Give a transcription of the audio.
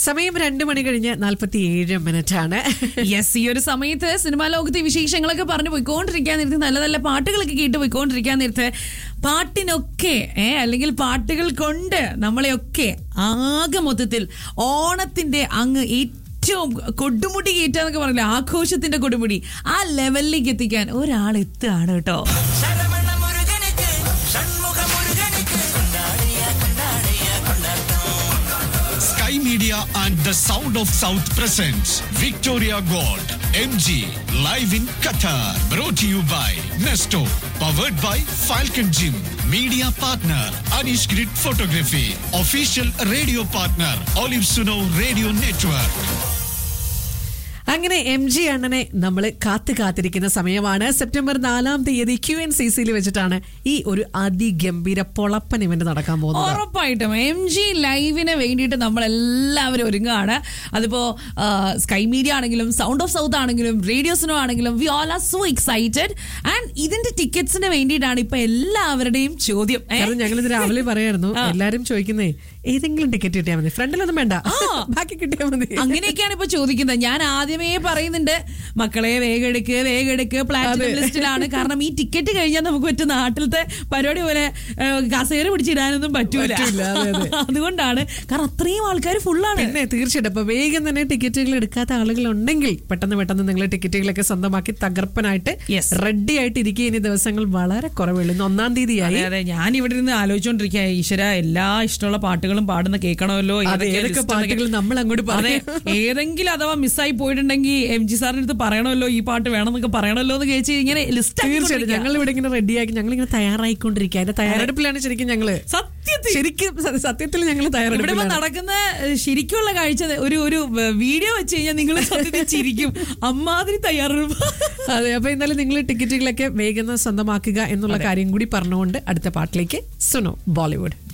സമയം രണ്ട് മണി കഴിഞ്ഞ് നാൽപ്പത്തി ഏഴ് മിനിറ്റ് ആണ് യെസ് ഈ ഒരു സമയത്ത് സിനിമാ ലോകത്തെ വിശേഷങ്ങളൊക്കെ പറഞ്ഞു പോയിക്കൊണ്ടിരിക്കാൻ നേരത്ത് നല്ല നല്ല പാട്ടുകളൊക്കെ കേട്ട് പോയിക്കൊണ്ടിരിക്കാൻ നേരത്ത് പാട്ടിനൊക്കെ ഏ അല്ലെങ്കിൽ പാട്ടുകൾ കൊണ്ട് നമ്മളെയൊക്കെ ആകെ മൊത്തത്തിൽ ഓണത്തിന്റെ അങ്ങ് ഏറ്റവും കൊടുമുടി കയറ്റാന്നൊക്കെ പറയില്ല ആഘോഷത്തിന്റെ കൊടുമുടി ആ ലെവലിലേക്ക് എത്തിക്കാൻ ഒരാൾ എത്തുകയാണ് കേട്ടോ சரவண முருகனுக்கு சண்முக முருகனுக்கு கொண்டாடிய கொண்டாடிய கொண்டாட்டம் Sky Media and the Sound of South presents Victoria Gold MG live in Qatar. Brought to you by Nesto. Powered by Falcon Gym. Media partner Anish Grid Photography. Official radio partner Olive Suno Radio Network. അങ്ങനെ M G അണ്ണനെ നമ്മൾ കാത്തു കാത്തിരിക്കുന്ന സമയമാണ് September നാലാം തീയതി Q N C സിയിൽ വെച്ചിട്ടാണ് ഈ ഒരു അതിഗംഭീര പൊളപ്പൻ ഇവന്റ് നടക്കാൻ പോകുന്നത് ഉറപ്പായിട്ടും എം ജി ലൈവിന് വേണ്ടിയിട്ട് നമ്മൾ എല്ലാവരും ഒരുങ്ങുകയാണ് അതിപ്പോ ആ, സ്കൈ മീഡിയ ആണെങ്കിലും സൗണ്ട് ഓഫ് സൗത്ത് ആണെങ്കിലും റേഡിയോസിനോ ആണെങ്കിലും we all are so excited and ഇതിന്റെ ടിക്കറ്റ്സിന് വേണ്ടിയിട്ടാണ് ഇപ്പൊ എല്ലാവരുടെയും ചോദ്യം ഏ? കാരണം ഞങ്ങൾ ഇത് രാവിലെ പറയായിരുന്നു എല്ലാരും ചോദിക്കുന്നേ ഏതെങ്കിലും ടിക്കറ്റ് കിട്ടിയാൽ മതി ഫ്രണ്ടിലൊന്നും വേണ്ട ബാക്കി കിട്ടിയാൽ മതി അങ്ങനെയൊക്കെയാണ് ഇപ്പൊ ചോദിക്കുന്നത് ഞാൻ ആദ്യമേ പറയുന്നുണ്ട് മക്കളെ വേഗം എടുക്ക് വേഗം എടുക്ക് പ്ലാറ്റിനം ലിസ്റ്റിലാണ് കാരണം ഈ ടിക്കറ്റ് കഴിഞ്ഞാൽ നമുക്ക് മറ്റു നാട്ടിലത്തെ പരിപാടി പോലെ ഏ, കസേര പിടിച്ചിടാനൊന്നും പറ്റൂല പറ്റൂല, അതെ, അതെ. അതുകൊണ്ടാണ് കാരണം അത്രയും ആൾക്കാർ ഫുള്ളാണ് പിന്നെ തീർച്ചയായിട്ടും അപ്പൊ വേഗം തന്നെ ടിക്കറ്റുകൾ എടുക്കാത്ത ആളുകൾ ഉണ്ടെങ്കിൽ പെട്ടെന്ന് പെട്ടെന്ന് നിങ്ങൾ ടിക്കറ്റുകളൊക്കെ സ്വന്തമാക്കി തകർപ്പനായിട്ട് Yes. റെഡി ആയിട്ട് ഇരിക്കുക ഇനി ദിവസങ്ങൾ വളരെ കുറവുള്ളൂ ഇന്ന് ഒന്നാം തീയതിയായി അതെ അതെ ഞാൻ ഇവിടെ നിന്ന് ആലോചിച്ചോണ്ടിരിക്കുക ഈശ്വര എല്ലാ ഇഷ്ടമുള്ള പാട്ടുകളും പാടുന്ന കേൾക്കണമല്ലോ അതെ, ഏതൊക്കെയാ ഏതൊക്കെ list എന്നൊക്കെ. പാട്ടുകൾ നമ്മൾ അങ്ങോട്ട് അതെ പറയും. ഏതെങ്കിലും അഥവാ മിസ്സായി പോയിട്ടുണ്ടെങ്കിൽ എം ജി സാറിന്റെ അടുത്ത് പറയണമല്ലോ ഈ പാട്ട് വേണമെന്നൊക്കെ പറയണമല്ലോ എന്ന് കഴിച്ച് ഇങ്ങനെ ലിസ്റ്റ് തീർച്ചയായിട്ടും ഞങ്ങൾ ഇവിടെ ഇങ്ങനെ റെഡിയാക്കി ഞങ്ങൾ ഇങ്ങനെ തയ്യാറായിക്കൊണ്ടിരിക്കുക അതിന്റെ തയ്യാറെടുപ്പിലാണ് ശരിക്കും ഞങ്ങള് സത്യത്തിൽ ശരിക്കും സ- സത്യത്തിൽ ഞങ്ങൾ ഇവിടെ ഇപ്പൊ തയ്യാറെടുപ്പിലാണ് നടക്കുന്ന ഏഹ്, ശരിക്കുള്ള കാഴ്ച ഒരു ഒരു വീഡിയോ വെച്ച് കഴിഞ്ഞാൽ നിങ്ങൾ സത്യത്തിൽ ചിരിക്കും അമ്മാതിരി തയ്യാറെടുപ്പ് അതെ അപ്പൊ എന്നാലും നിങ്ങൾ ടിക്കറ്റുകളൊക്കെ വേഗം സ്വന്തമാക്കുക എന്നുള്ള കാര്യം കൂടി പറഞ്ഞുകൊണ്ട് അടുത്ത പാട്ടിലേക്ക് സുനോ ബോളിവുഡ്